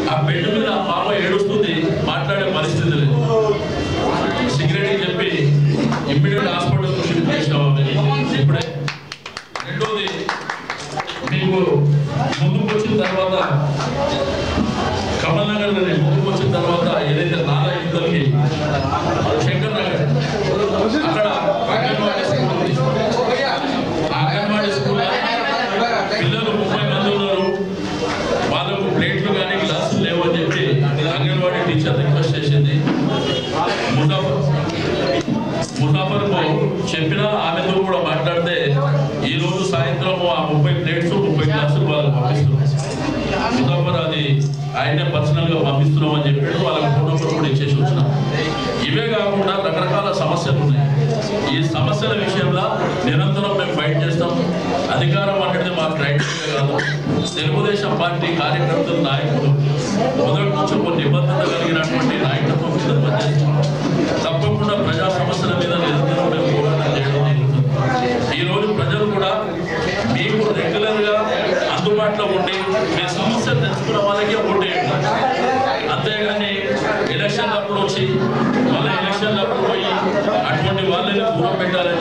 ఆ బెడ్ మీద ఆ పాప ఏడుస్తుంది మాట్లాడే పరిస్థితి లేదు సిగరెట్ చెప్పి ఇమ్మీడియట్ హాస్పిటల్ షిఫ్ట్ చేసినాం ఆమెని. ఇప్పుడే రెండోది మీకు ముందుకు వచ్చిన తర్వాత కమల్ నగర్ నుండి ముందుకు వచ్చిన తర్వాత ఏదైతే నాలా యుద్ధలకి శంకర్ నగర్ అక్కడ అంగన్వాడీ స్కూల్ ఉంది. ఆ అంగన్వాడీ స్కూల్ పిల్లలు ముప్పై మంది ఉన్నారు వాళ్ళకు ప్లేట్లు కానీ గ్లాసులు లేవు అని చెప్పి అంగన్వాడీ టీచర్ రిక్వెస్ట్ చేసింది ముజాఫర్ ముజాఫర్ చెప్పినా ఆమెతో కూడా మాట్లాడితే ఈ రోజు సాయంత్రం ఆ ముప్పై ప్లేట్స్ ముప్పై గ్లాసులు వాళ్ళు పంపిస్తున్నారు ముజాఫర్ అది ఆయనే పర్సనల్ గా పంపిస్తున్నాం అని చెప్పాడు వాళ్ళకి ఫోన్ నెంబర్ కూడా ఇచ్చేసి వచ్చినాం ఇవే కాకుండా రకరకాల సమస్యలు ఉన్నాయి ఈ సమస్యల విషయంలో నిరంతరం మేము ఫైట్ చేస్తాం అధికారం అనేది మా క్రైటీరియా కాదు తెలుగుదేశం పార్టీ కార్యకర్తలు నాయకులు మొదటి నుంచి కొన్ని నిబద్ధత కలిగినటువంటి నాయకత్వం మీద పనిచేస్తాం తప్పకుండా ప్రజా సమస్యల మీద నిరంతరం మేము పోరాటం చేయడం జరుగుతుంది ఈ రోజు ప్రజలు కూడా మీకు రెగ్యులర్ గా అందుబాటులో ఉండి మీ సమస్యలు తెచ్చుకున్న వాళ్ళకే ఓటేయండి అంతేగాని ఎలక్షన్ అప్పుడు వచ్చి మళ్ళీ ఎలక్షన్ అప్పుడు పోయి అటువంటి వాళ్ళని దూరం పెట్టాలని